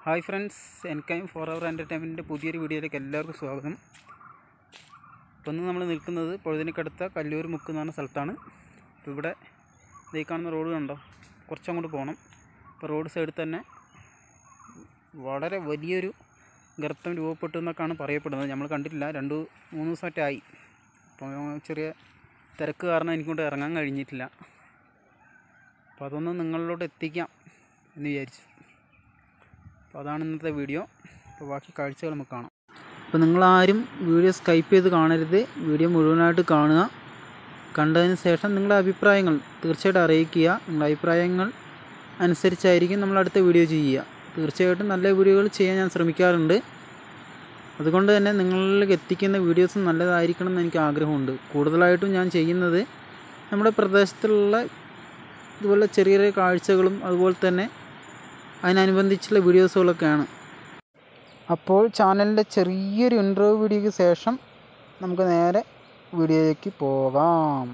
hi friends എനിക്കായും for our എൻ്റർടൈൻമെൻറ്റിൻ്റെ പുതിയൊരു വീഡിയോയിലേക്ക് എല്ലാവർക്കും സ്വാഗതം ഇപ്പോൾ ഇന്ന് നമ്മൾ നിൽക്കുന്നത് പൊഴുതിനക്കടുത്ത കല്ലൂർ മുക്ക് എന്ന് പറഞ്ഞ സ്ഥലത്താണ് അപ്പോൾ ഇവിടെ ദേ ഈ കാണുന്ന റോഡ് കണ്ടോ കുറച്ചങ്ങോട്ട് പോകണം അപ്പോൾ റോഡ് സൈഡിൽ തന്നെ വളരെ വലിയൊരു ഗർത്തം രൂപപ്പെട്ടു എന്നൊക്കെയാണ് പറയപ്പെടുന്നത് നമ്മൾ കണ്ടിട്ടില്ല രണ്ട് മൂന്ന് ദിവസമൊക്കെ ആയി അപ്പോൾ ചെറിയ തിരക്ക് കാരണം എനിക്കൊണ്ട് ഇറങ്ങാൻ കഴിഞ്ഞിട്ടില്ല അപ്പോൾ അതൊന്ന് നിങ്ങളിലോട്ട് എത്തിക്കാം എന്ന് വിചാരിച്ചു അപ്പോൾ അതാണ് ഇന്നത്തെ വീഡിയോ അപ്പോൾ ബാക്കി കാഴ്ചകൾ നമുക്ക് കാണാം അപ്പോൾ നിങ്ങളാരും വീഡിയോ സ്കൈപ്പ് ചെയ്ത് കാണരുത് വീഡിയോ മുഴുവനായിട്ട് കാണുക കണ്ടതിന് ശേഷം നിങ്ങളുടെ അഭിപ്രായങ്ങൾ തീർച്ചയായിട്ടും അറിയിക്കുക നിങ്ങളുടെ അഭിപ്രായങ്ങൾ അനുസരിച്ചായിരിക്കും നമ്മൾ അടുത്ത വീഡിയോ ചെയ്യുക തീർച്ചയായിട്ടും നല്ല വീഡിയോകൾ ചെയ്യാൻ ഞാൻ ശ്രമിക്കാറുണ്ട് അതുകൊണ്ട് തന്നെ നിങ്ങളിലേക്ക് എത്തിക്കുന്ന വീഡിയോസ് നല്ലതായിരിക്കണം എന്ന് എനിക്ക് ആഗ്രഹമുണ്ട് കൂടുതലായിട്ടും ഞാൻ ചെയ്യുന്നത് നമ്മുടെ പ്രദേശത്തുള്ള ഇതുപോലെ ചെറിയ ചെറിയ കാഴ്ചകളും അതുപോലെ തന്നെ അതിനനുബന്ധിച്ചുള്ള വീഡിയോസുകളൊക്കെയാണ് അപ്പോൾ ചാനലിൻ്റെ ചെറിയൊരു ഇൻട്രോ വീഡിയോയ്ക്ക് ശേഷം നമുക്ക് നേരെ വീഡിയോയിലേക്ക് പോകാം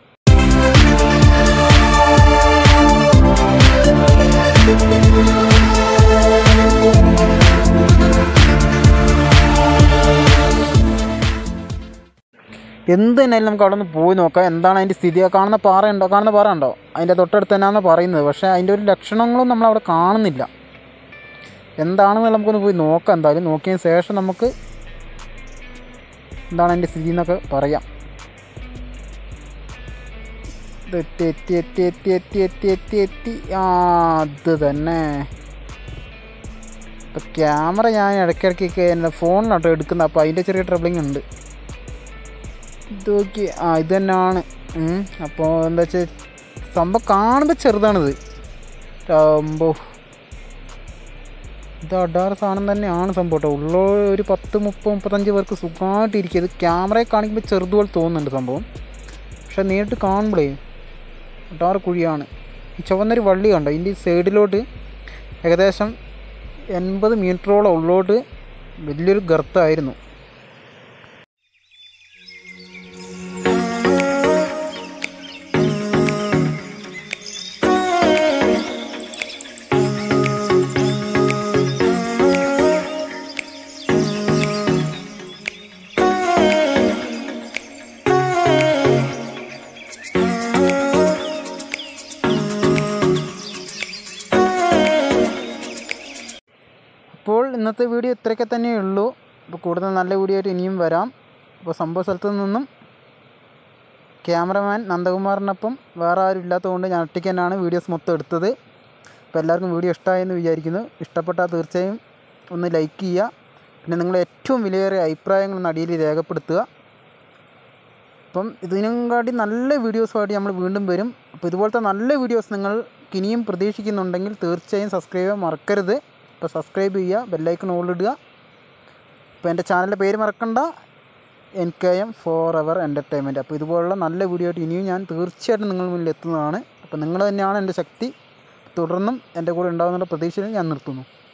എന്ത് തന്നെയാലും നമുക്ക് അവിടെ നിന്ന് പോയി നോക്കാം എന്താണ് അതിൻ്റെ സ്ഥിതി ആ കാണുന്ന പാറ ഉണ്ടോ കാണുന്ന പാറ ഉണ്ടോ അതിൻ്റെ തൊട്ടടുത്ത് തന്നെയാണെന്ന് പറയുന്നത് പക്ഷേ അതിൻ്റെ ഒരു ലക്ഷണങ്ങളും നമ്മൾ അവിടെ കാണുന്നില്ല എന്താണെന്ന് നമുക്കൊന്ന് പോയി നോക്കാം എന്തായാലും നോക്കിയതിന് ശേഷം നമുക്ക് എന്താണ് അതിൻ്റെ സ്ഥിതി എന്നൊക്കെ പറയാം ഇത് എത്തി എത്തി എത്തി എത്തി എത്തി എത്തി എത്തി എത്തി ആ അത് തന്നെ ഇപ്പം ക്യാമറ ഞാൻ ഇടയ്ക്കിടയ്ക്കൊക്കെ എൻ്റെ ഫോണിലാട്ടോ എടുക്കുന്നത് അപ്പോൾ അതിൻ്റെ ചെറിയ ട്രബിളിങ് ഉണ്ട് ഇത് നോക്കി ആ ഇത് തന്നെയാണ് അപ്പോൾ എന്താ വെച്ചാൽ സംഭവം കാണുമ്പോൾ ചെറുതാണിത് സംഭവം ഇത് അഡാറ് സാധനം തന്നെയാണ് സംഭവം കേട്ടോ ഉള്ള ഒരു പത്ത് മുപ്പത് മുപ്പത്തഞ്ച് പേർക്ക് സുഖമായിട്ട് ഇരിക്കുക ഇത് ക്യാമറയെ കാണിക്കുമ്പോൾ ചെറുതുപോലെ തോന്നുന്നുണ്ട് സംഭവം പക്ഷെ നേരിട്ട് കാണുമ്പോഴേ അഡാറ് കുഴിയാണ് ഈ ചുവന്നൊരു വള്ളി കണ്ടോ ഇതിൻ്റെ സൈഡിലോട്ട് ഏകദേശം എൺപത് മീറ്ററോളം ഉള്ളോട്ട് വലിയൊരു ഗർത്തമായിരുന്നു അപ്പോൾ ഇന്നത്തെ വീഡിയോ ഇത്രയൊക്കെ തന്നെ ഉള്ളൂ അപ്പോൾ കൂടുതൽ നല്ല വീഡിയോ ആയിട്ട് ഇനിയും വരാം അപ്പോൾ സംഭവ സ്ഥലത്തു നിന്നും ക്യാമറമാൻ നന്ദകുമാറിനൊപ്പം വേറെ ആരും ഇല്ലാത്തതുകൊണ്ട് ഞാൻ ഒറ്റയ്ക്ക് തന്നെയാണ് വീഡിയോസ് മൊത്തം എടുത്തത് അപ്പോൾ എല്ലാവർക്കും വീഡിയോ ഇഷ്ടമായെന്ന് വിചാരിക്കുന്നു ഇഷ്ടപ്പെട്ടാൽ തീർച്ചയായും ഒന്ന് ലൈക്ക് ചെയ്യുക പിന്നെ നിങ്ങളുടെ ഏറ്റവും വിലയേറിയ അഭിപ്രായങ്ങൾ ഒന്ന് അടിയിൽ രേഖപ്പെടുത്തുക അപ്പം ഇതിനും കാട്ടി നല്ല വീഡിയോസുമായിട്ട് നമ്മൾ വീണ്ടും വരും അപ്പോൾ ഇതുപോലത്തെ നല്ല വീഡിയോസ് നിങ്ങൾ ഇനിയും പ്രതീക്ഷിക്കുന്നുണ്ടെങ്കിൽ തീർച്ചയായും സബ്സ്ക്രൈബ് ചെയ്യാൻ മറക്കരുത് അപ്പോൾ സബ്സ്ക്രൈബ് ചെയ്യുക ബെല്ലൈക്കൺ ഓൾ ഇടുക അപ്പോൾ എൻ്റെ ചാനലിൻ്റെ പേര് മറക്കണ്ട N K M for our entertainment അപ്പോൾ ഇതുപോലുള്ള നല്ല വീഡിയോ ആയിട്ട് ഇനിയും ഞാൻ തീർച്ചയായിട്ടും നിങ്ങൾ മുന്നിൽ എത്തുന്നതാണ് അപ്പോൾ നിങ്ങൾ തന്നെയാണ് എൻ്റെ ശക്തി തുടർന്നും എൻ്റെ കൂടെ ഉണ്ടാകുന്നുള്ള പ്രതീക്ഷയിൽ ഞാൻ നിർത്തുന്നു